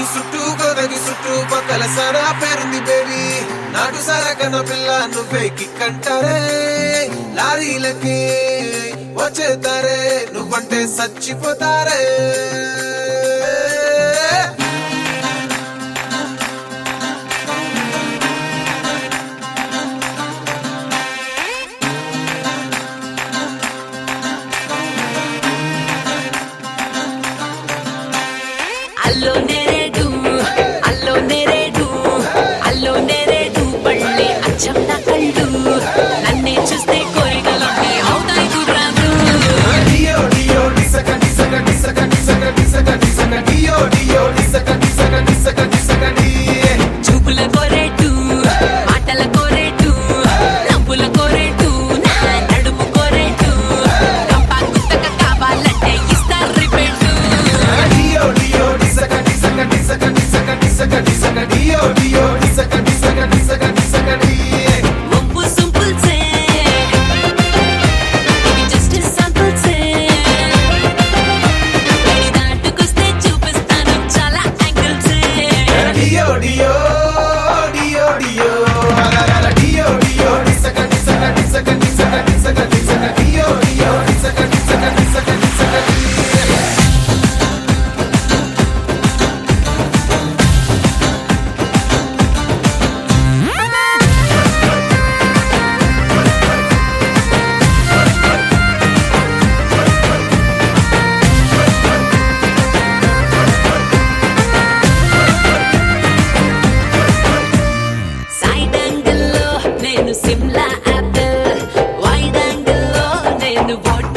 చుట్టూ గొదగి చుట్టూ పక్కల సరా పేరుంది బేబీ నాటు సరా కన్న పిల్ల నువ్వే కిక్కంటారే లారీలకి వచ్చేతారే నువ్వంటే చచ్చిపోతారే అల్లో నెరేడు అల్లో నెరేడు అల్లో నెరేడు పళ్ళే అచ్చం నా కళ్ళు నన్నే చూస్తే కోరికలొట్టి అవుతాయి గుర్రాలు డియో డియో డిసక డిసక డిసక డిసక డిసక డిసక డియో డియో డిసక డిసక డిసక డిసక డియే చూపుల కోరేటు మాటల కోరేటు నవ్వుల కోరేటు నా నడుము కోరేటు కంపా గుత్తక కావాలంటే ఇస్తారు రిపేటు డియో డియో డిసక డిసక డిసక డిసక డిసక డిసక డియో డియో డిసక డిసక డిసక డిసక డియే ముంపు సింపుల్ సే ఇది జస్ట్ సింపుల్ సే ఇది దాటుకొస్తే చూపిస్తాను చాలా యాంగిల్స్ డియో డియో డియో డియో అలల డియో డియో డిసక డిసక డిసక డిసక డిసక డిసక డియో డియో డిసక డిసక డిసక డిసక డియే సైడ్ యాంగిల్లో నేను సిమ్లా యాపిల్ వైడ్ యాంగిల్లో నేను వాటర్